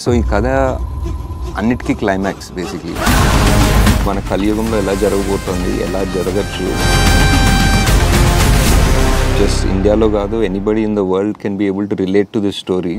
So ఈ కథ అన్నిటికీ క్లైమాక్స్ బేసిక్లీ మన కలియుగంలో ఎలా జరగబోతుంది ఎలా జరగచ్చు జస్ట్ ఇండియాలో కాదు anybody in the world can be able to relate to this story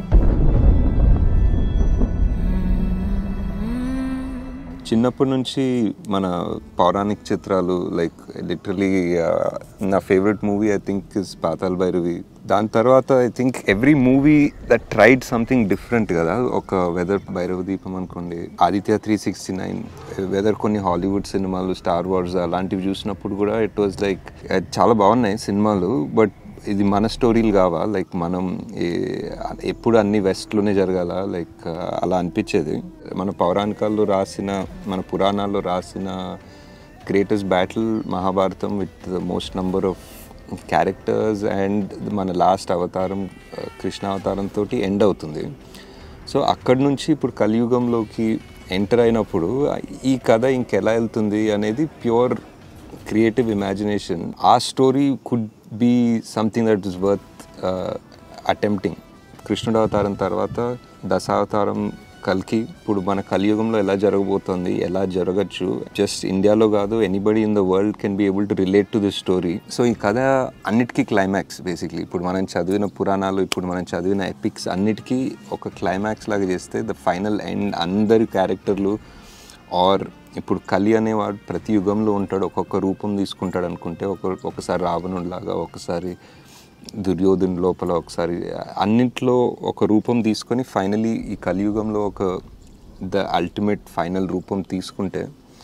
చిన్నప్పటి నుంచి మన పౌరాణిక చిత్రాలు లైక్ లిటరలీ నా favourite movie I think is Pathala Bhairavi దాని తర్వాత I think every movie that tried something different కదా ఒక వెదర్ భైరవ దీపం అనుకోండి Aditya three sixty nine whether కొన్ని హాలీవుడ్ సినిమాలు స్టార్ వార్స్ అలాంటివి చూసినప్పుడు కూడా ఇట్ వాజ్ లైక్ చాలా బాగున్నాయి సినిమాలు బట్ ఇది మన స్టోరీలు కావా లైక్ మనం ఏ- ఎప్పుడు అన్ని వెస్ట్లోనే జరగాల లైక్ అలా అనిపించేది మన పౌరాణికాల్లో రాసిన మన పురాణాల్లో రాసిన greatest battle Mahabharatam with the most number of characters and మన లాస్ట్ అవతారం ఆ, కృష్ణ అవతారంతో ఎండ్ అవుతుంది సో అక్కడి నుంచి ఇప్పుడు కలియుగంలోకి ఎంటర్ అయినప్పుడు ఈ కథ ఇంకెలా వెళ్తుంది అనేది ప్యూర్ క్రియేటివ్ ఇమాజినేషన్ ఆ story could be something that is worth attempting కృష్ణుడు అవతారం తర్వాత దశావతారం కల్కి ఇప్పుడు మన కలియుగంలో ఎలా జరగబోతోంది ఎలా జరగచ్చు జస్ట్ ఇండియాలో కాదు anybody in the world can be able to relate to this story so ఈ కథ అన్నిటికీ క్లైమాక్స్ బేసిక్లీ ఇప్పుడు మనం చదివిన పురాణాలు ఇప్పుడు మనం చదివిన ఎపిక్స్ అన్నిటికీ ఒక క్లైమాక్స్ లాగా చేస్తే ద ఫైనల్ ఎండ్ అందరి క్యారెక్టర్లు ఆర్ ఇప్పుడు కలి అనేవాడు ప్రతి యుగంలో ఉంటాడు ఒక్కొక్క రూపం తీసుకుంటాడు అనుకుంటే ఒక ఒకసారి రావణుడిలాగా ఒకసారి దుర్యోధన్ లోపల ఒకసారి అన్నిట్లో ఒక రూపం తీసుకొని ఫైనలీ ఈ కలియుగంలో ఒక ద అల్టిమేట్ ఫైనల్ రూపం తీసుకుంటే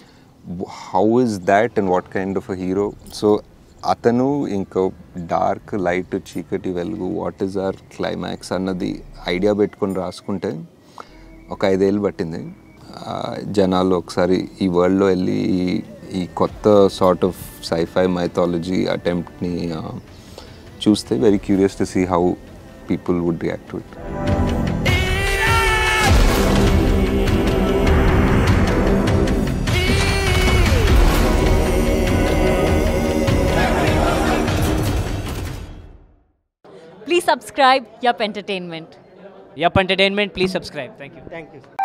how is that and what kind of a hero so అతను ఇంకా డార్క్ లైట్ చీకటి వెలుగు వాట్ ఈస్ ఆర్ క్లైమాక్స్ అన్నది ఐడియా పెట్టుకొని రాసుకుంటే ఒక ఐదేళ్ళు పట్టింది ఆ, జనాలు ఒకసారి ఈ వరల్డ్లో వెళ్ళి ఈ- ఈ కొత్త సార్ట్ ఆఫ్ సైఫై మైథాలజీ అటెంప్ట్ని చూస్తే very curious to see how people would react to it Please subscribe Yup Entertainment. Yup Entertainment, please subscribe. Thank you. Thank you.